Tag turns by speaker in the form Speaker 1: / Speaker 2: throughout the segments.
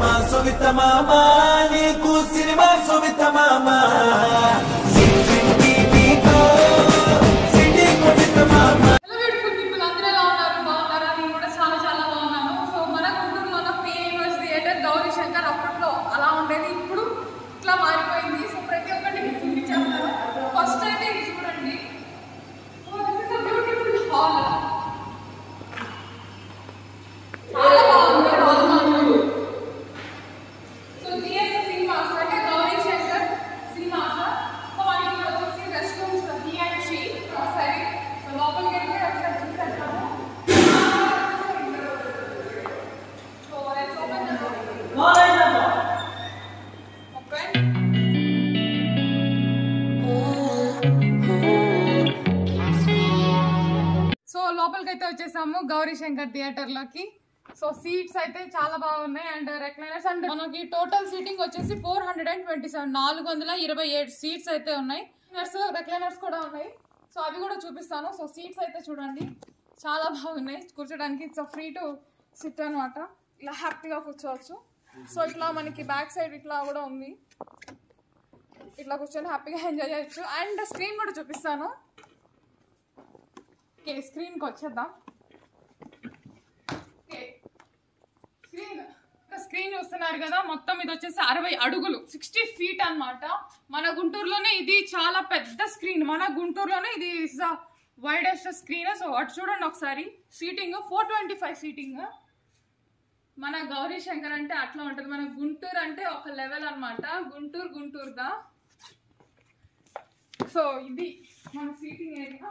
Speaker 1: సొవిత మామ నీకు సినిమా సొవిత మామ సిట్ సిట్ టీవీతో సిటీ కొవిత మామ
Speaker 2: హలో బ్యూటిఫుల్ పీపుల్ అందరూ ఎలా ఉన్నారు బాగున్నారా నేను కూడా చాలా చాలా బాగున్నాను సో మన గుంటూరులో ఉన్న ఫేమస్ థియేటర్ గౌరీ శంకర్ అప్పట్లో అలా ఉండేది ఇప్పుడు ఇట్లా మారిపోయింది సో ప్రతి ఒక్కటి మీకు చూపించేస్తాను ఫస్ట్ అయితే ఇది చూడండి so this is beautiful hall చాలా బాగుంది హాల్ మాత్రం సో జిఎస్ సినిమాస్ అంటే గౌరీ శంకర్ సినిమాస్ సో మనకి ఇక్కడ వచ్చేసి rest rooms he and she సరే సో లోపలికి వెళ్తే ఒకసారి చూసేద్దాము so let's open the door okay so లోపలికి అయితే వచ్చేసాము గౌరీ శంకర్ థియేటర్ లోకి సో సీట్స్ అయితే చాలా బాగున్నాయి అండ్ రెక్లైనర్స్ అండ్ మనకి టోటల్ సీటింగ్ వచ్చేసి four hundred and twenty seven నాలుగు వందల ఇరవై ఏడు సీట్స్ అయితే ఉన్నాయి రెక్లైనర్స్ కూడా ఉన్నాయి సో అవి కూడా చూపిస్తాను సో సీట్స్ అయితే చూడండి చాలా బాగున్నాయి కూర్చోడానికి ఇట్స్ ఫ్రీ టు సిట్ అనమాట ఇలా హ్యాపీగా కూర్చోవచ్చు సో ఇట్లా మనకి బ్యాక్ సైడ్ ఇట్లా కూడా ఉంది ఇట్లా కూర్చొని హ్యాపీగా ఎంజాయ్ చేయొచ్చు అండ్ స్క్రీన్ కూడా చూపిస్తాను ఓకే స్క్రీన్కి వచ్చేద్దాం ఓకే స్క్రీన్ స్క్రీన్ చూస్తున్నారు కదా మొత్తం ఇది వచ్చేసి అరవై అడుగులు సిక్స్టీ ఫీట్ అన్నమాట మన గుంటూరులోనే ఇది చాలా పెద్ద స్క్రీన్ మన గుంటూరులోనే ఇది వైడెస్ట్ స్క్రీన్ సో అటు చూడండి ఒకసారి seating four twenty five seating మన గౌరీ శంకర్ అంటే అట్లా ఉంటుంది మన గుంటూరు అంటే ఒక లెవెల్ అన్నమాట గుంటూరు గుంటూరుదా సో ఇది మన seating area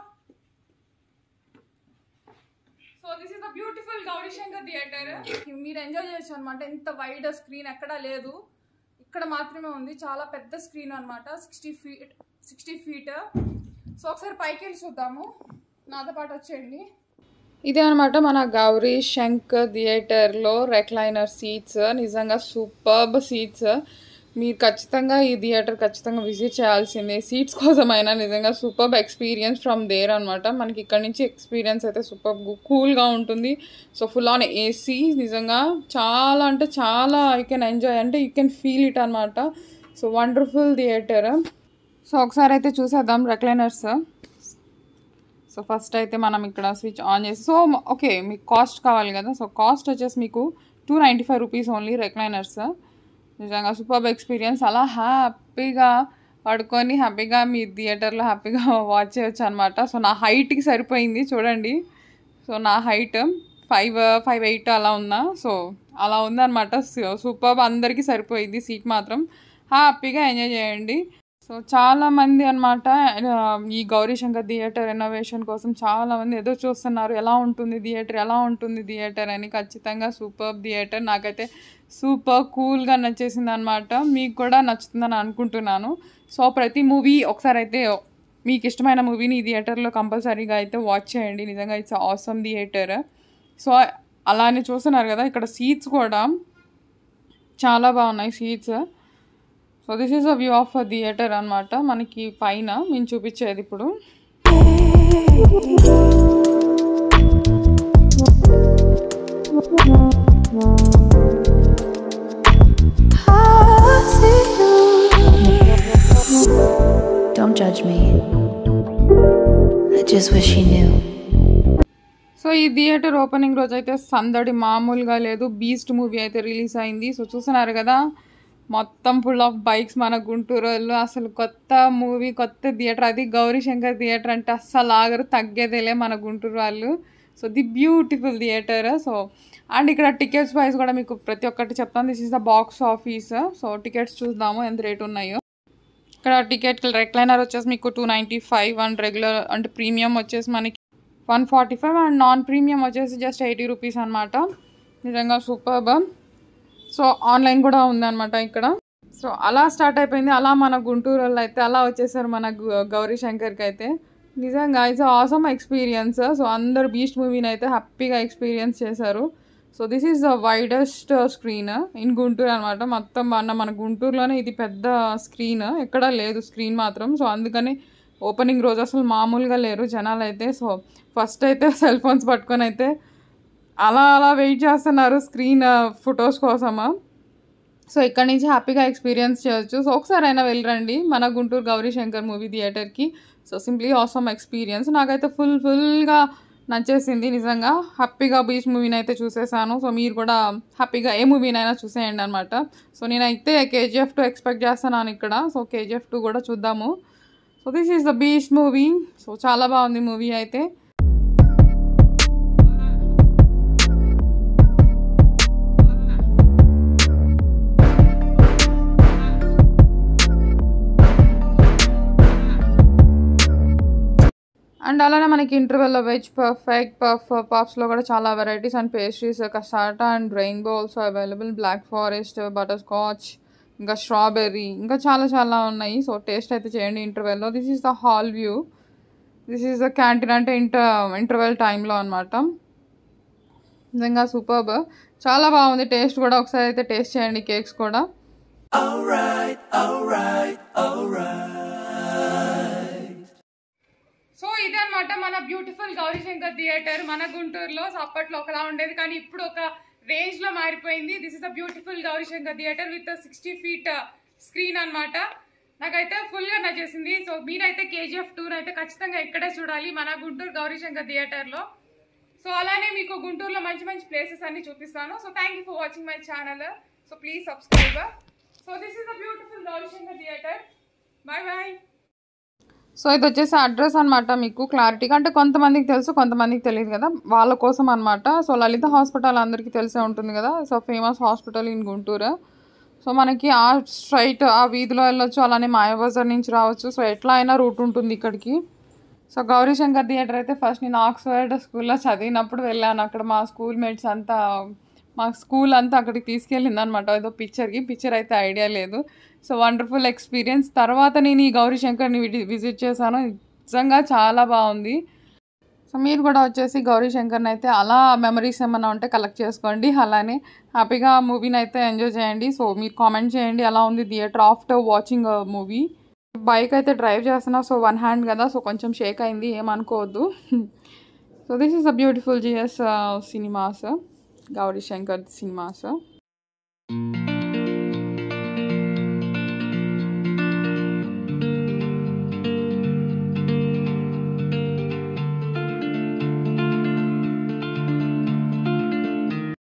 Speaker 2: so this is the beautiful Gauri Shankar theatre మీరు ఎంజాయ్ చేయొచ్చు అనమాట ఇంత వైడ్ స్క్రీన్ ఎక్కడా లేదు ఇక్కడ మాత్రమే ఉంది చాలా పెద్ద స్క్రీన్ అన్నమాట sixty feet sixty feet so ఒకసారి పైకి వెళ్ళి చూద్దాము నాతో పాటు వచ్చేయండి ఇదే అనమాట మన గౌరీ శంకర్ థియేటర్లో రెక్లైనర్ సీట్స్ నిజంగా సూపర్బ్ సీట్స్ మీరు ఖచ్చితంగా ఈ థియేటర్ ఖచ్చితంగా విజిట్ చేయాల్సిందే సీట్స్ కోసమైనా నిజంగా సూపర్బ్ ఎక్స్పీరియన్స్ ఫ్రమ్ దేర్ అనమాట మనకి ఇక్కడ నుంచి ఎక్స్పీరియన్స్ అయితే సూపర్ కూల్గా ఉంటుంది సో ఫుల్ ఆన్ ఏసీ నిజంగా చాలా అంటే చాలా యూ కెన్ ఎంజాయ్ అంటే యూ కెన్ ఫీల్ ఇట్ అనమాట సో వండర్ఫుల్ థియేటర్ సో ఒకసారి అయితే చూసేద్దాం రెక్లైనర్స్ సో ఫస్ట్ అయితే మనం ఇక్కడ స్విచ్ ఆన్ చేసి సో ఓకే మీకు కాస్ట్ కావాలి కదా సో కాస్ట్ వచ్చేసి మీకు two ninety five rupees only recliners నిజంగా సూపర్ ఎక్స్పీరియన్స్ అలా హ్యాపీగా పడుకొని హ్యాపీగా మీ థియేటర్లో హ్యాపీగా వాచ్ చేయొచ్చు అనమాట సో నా హైట్కి సరిపోయింది చూడండి సో నా హైట్ ఫైవ్ ఫైవ్ ఎయిట్ అలా ఉన్నా సో అలా ఉందన్నమాట సూపర్ అందరికీ సరిపోయింది సీట్ మాత్రం హ్యాపీగా ఎంజాయ్ చేయండి సో చాలా మంది అనమాట ఈ గౌరీశంకర్ థియేటర్ రెనోవేషన్ కోసం చాలా మంది ఎదురు చూస్తున్నారు ఎలా ఉంటుంది థియేటర్ ఎలా ఉంటుంది థియేటర్ అని ఖచ్చితంగా సూపర్ థియేటర్ నాకైతే సూపర్ కూల్గా నచ్చేసింది అనమాట మీకు కూడా నచ్చుతుందని అనుకుంటున్నాను సో ప్రతి మూవీ ఒకసారి అయితే మీకు ఇష్టమైన మూవీని ఈ థియేటర్లో కంపల్సరీగా అయితే వాచ్ చేయండి నిజంగా ఇట్స్ ఆసమ్ థియేటర్ సో అలానే చూస్తున్నారు కదా ఇక్కడ సీట్స్ కూడా చాలా బాగున్నాయి seats so this is a view of a theatre అనమాట మనకి పైన మేము చూపించేది ఇప్పుడు
Speaker 3: Don't judge me. I just wish he knew.
Speaker 2: So ఈ థియేటర్ ఓపెనింగ్ రోజు అయితే సందడి మామూలుగా లేదు బీస్ట్ మూవీ అయితే రిలీజ్ అయింది సో చూస్తున్నారు కదా మొత్తం ఫుల్ ఆఫ్ బైక్స్ మన గుంటూరు వాళ్ళు అసలు కొత్త మూవీ కొత్త థియేటర్ అది గౌరీ శంకర్ థియేటర్ అంటే అస్సలు ఆగరు తగ్గేదేలే మన గుంటూరు వాళ్ళు so the beautiful theatre so and ఇక్కడ టికెట్స్ ప్రైస్ కూడా మీకు ప్రతి ఒక్కటి చెప్తాను this is the box office so tickets చూద్దాము ఎంత రేట్ ఉన్నాయో ఇక్కడ టికెట్ రెక్లైనర్ వచ్చేసి మీకు two ninety five and regular అంటే ప్రీమియం వచ్చేసి మనకి one forty five and non premium వచ్చేసి జస్ట్ ఎయిటీ రూపీస్ అనమాట నిజంగా సూపర్బ్ సో ఆన్లైన్ కూడా ఉందన్నమాట ఇక్కడ సో అలా స్టార్ట్ అయిపోయింది అలా మన గుంటూరు వాళ్ళు అయితే అలా వచ్చేసారు మన గు- గౌరీ శంకర్కి అయితే నిజంగా ఇట్స్ ఆసమ్ ఎక్స్పీరియన్స్ సో అందరు బీస్ట్ మూవీని అయితే హ్యాపీగా ఎక్స్పీరియన్స్ చేశారు so this is the widest screen in Guntur అనమాట మొత్తం మన మన గుంటూరులోనే ఇది పెద్ద స్క్రీన్ ఎక్కడా లేదు స్క్రీన్ మాత్రం సో అందుకని ఓపెనింగ్ రోజు అసలు మామూలుగా లేరు జనాలు అయితే సో ఫస్ట్ అయితే సెల్ ఫోన్స్ పట్టుకొని అయితే అలా అలా వెయిట్ చేస్తున్నారు స్క్రీన్ ఫొటోస్ కోసమా సో ఇక్కడ నుంచి హ్యాపీగా ఎక్స్పీరియన్స్ చేయొచ్చు సో ఒకసారి అయినా వెళ్ళరండి మన గుంటూరు గౌరీ శంకర్ మూవీ థియేటర్కి సో సింప్లీ ఆసమ్ ఎక్స్పీరియన్స్ నాకైతే ఫుల్ ఫుల్గా నచ్చేసింది నిజంగా హ్యాపీగా బీచ్ మూవీని అయితే చూసేసాను సో మీరు కూడా హ్యాపీగా ఏ మూవీనైనా చూసేయండి అనమాట సో నేనైతే కేజీఎఫ్ టూ ఎక్స్పెక్ట్ చేస్తున్నాను ఇక్కడ సో కేజీఎఫ్ టూ కూడా చూద్దాము so this is the beast movie so చాలా బాగుంది మూవీ అయితే అండ్ అలానే మనకి ఇంటర్వెల్లో వెజ్ పర్ఫెక్ట్ పఫ్ పఫ్స్లో కూడా చాలా varieties and pastries cassata and rainbow also available black forest butter scotch ఇంకా స్ట్రాబెర్రీ ఇంకా చాలా చాలా ఉన్నాయి సో టేస్ట్ అయితే చేయండి ఇంటర్వెల్లో this is the hall view this is the canteen అంటే ఇంటర్ ఇంటర్వెల్ టైంలో అనమాట నిజంగా సూపర్బ్ చాలా బాగుంది టేస్ట్ కూడా ఒకసారి అయితే టేస్ట్ చేయండి కేక్స్ కూడా
Speaker 1: Alright, alright, alright.
Speaker 2: సో ఇదే అనమాట మన బ్యూటిఫుల్ గౌరీశంకర్ థియేటర్ మన గుంటూరులో సో అప్పట్లో ఒకలా ఉండేది కానీ ఇప్పుడు ఒక రేంజ్ లో మారిపోయింది this is a beautiful Gaurishankar theatre with sixty feet screen అన్నమాట నాకైతే ఫుల్ గా నచ్చేసింది సో మీరైతే కేజీఎఫ్ టూర్ అయితే ఖచ్చితంగా ఇక్కడే చూడాలి మన గుంటూరు గౌరీశంకర్ థియేటర్ లో సో అలానే మీకు గుంటూరులో మంచి మంచి ప్లేసెస్ అన్ని చూపిస్తాను so thank you for watching my channel so please subscribe so this is the beautiful Gaurishankar theatre bye bye so ఇది వచ్చేసి అడ్రస్ అనమాట మీకు క్లారిటీగా అంటే కొంతమందికి తెలుసు కొంతమందికి తెలియదు కదా వాళ్ళ కోసం అనమాట సో లలిత హాస్పిటల్ అందరికీ తెలిసే ఉంటుంది కదా so famous hospital in Guntur so మనకి ఆ స్ట్రైట్ ఆ వీధిలో వెళ్ళొచ్చు అలానే మాయాబజార్ నుంచి రావచ్చు సో ఎట్లా అయినా రూట్ ఉంటుంది ఇక్కడికి సో గౌరీశంకర్ థియేటర్ అయితే ఫస్ట్ నేను ఆక్స్ఫర్డ్ స్కూల్లో చదివినప్పుడు వెళ్ళాను అక్కడ మా స్కూల్ మేట్స్ అంతా మా స్కూల్ అంతా అక్కడికి తీసుకెళ్ళింది అనమాట ఏదో పిక్చర్కి పిక్చర్ అయితే ఐడియా లేదు సో వండర్ఫుల్ ఎక్స్పీరియన్స్ తర్వాత నేను ఈ గౌరీశంకర్ని విజిట్ చేశాను నిజంగా చాలా బాగుంది సో మీరు కూడా వచ్చేసి గౌరీ శంకర్ని అయితే అలా మెమరీస్ ఏమైనా ఉంటే కలెక్ట్ చేసుకోండి అలానే హ్యాపీగా మూవీని అయితే ఎంజాయ్ చేయండి సో మీరు కామెంట్ చేయండి ఎలా ఉంది theatre after watching movie bike అయితే డ్రైవ్ చేస్తున్నా సో వన్ హ్యాండ్ కదా సో కొంచెం షేక్ అయింది ఏమనుకోవద్దు so this is a beautiful GS cinemas Gauri Shankar cinemas